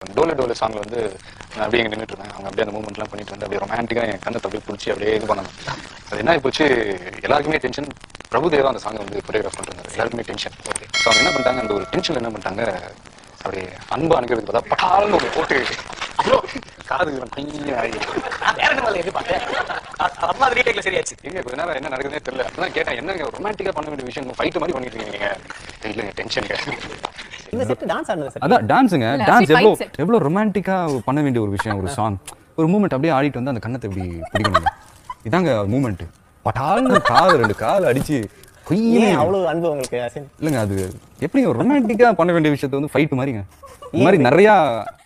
Tolle Tolle சாங்ல வந்து நான் அப்படியே இங்கே நின்றுட்டு இருந்தேன் அவங்க அப்படியே அந்த மூவ்மெண்ட்லாம் பண்ணிட்டு வந்து அப்படியே ரொமான்டிக்காக என் கண்ணத்தை அப்படியே பிடிச்சி அப்படியே இது பண்ணாங்க அது என்ன ஆகி போச்சு எல்லாருக்குமே டென்ஷன் பிரபுதேவா அந்த சாங்கை வந்து கொரியோகிராஃப் பண்ணிருந்தாரு எல்லாருக்குமே டென்ஷன் ஸோ அவங்க என்ன பண்ணிட்டாங்க அந்த ஒரு டென்ஷன் என்ன பண்ணிட்டாங்க அப்படியே அன்பு அனுக்கிறதுக்கு பார்த்தா பட்டாலும் ஒரு போட்டு காது பையன் ஆகி நான் வேற என்ன எதிர்பார்த்தேன் அம்மா அது ரீடேக்ல சரியாச்சு எங்க கொஞ்ச நேரம் என்ன நடக்குதுன்னே தெரியல அதான் கேட்டேன் என்னங்க ரொமான்டிக்கா பண்ண வேண்டிய விஷயம் ஃபைட் மாதிரி பண்ணிட்டு இருக்கீங்க நீங்க இல்லைங்க டென்ஷனுங்க இந்த செட் டான்ஸ் ஆடுனது சார் அதான் டான்ஸுங்க இல்ல, டான்ஸ் actually எவ்வளோ fight set. எவ்வளோ ரொமான்டிக்கா பண்ண வேண்டிய ஒரு விஷயம் ஒரு சாங் ஒரு மூமெண்ட் அப்படியே ஆடிட்டு வந்து அந்த கண்ணத்தை இப்படி பிடிக்கணும் இதாங்க மூமெண்ட் பட்டால்னு காது ரெண்டு கால் அடிச்சு குய்யே ஏன் அவ்வளவு அன்பு உங்களுக்கு அசின் இல்லைங்க அது எப்படி ரொமான்டிக்கா பண்ண வேண்டிய விஷயத்தை வந்து ஃபைட் மாதிரிங்க இந்த மாதிரி நிறையா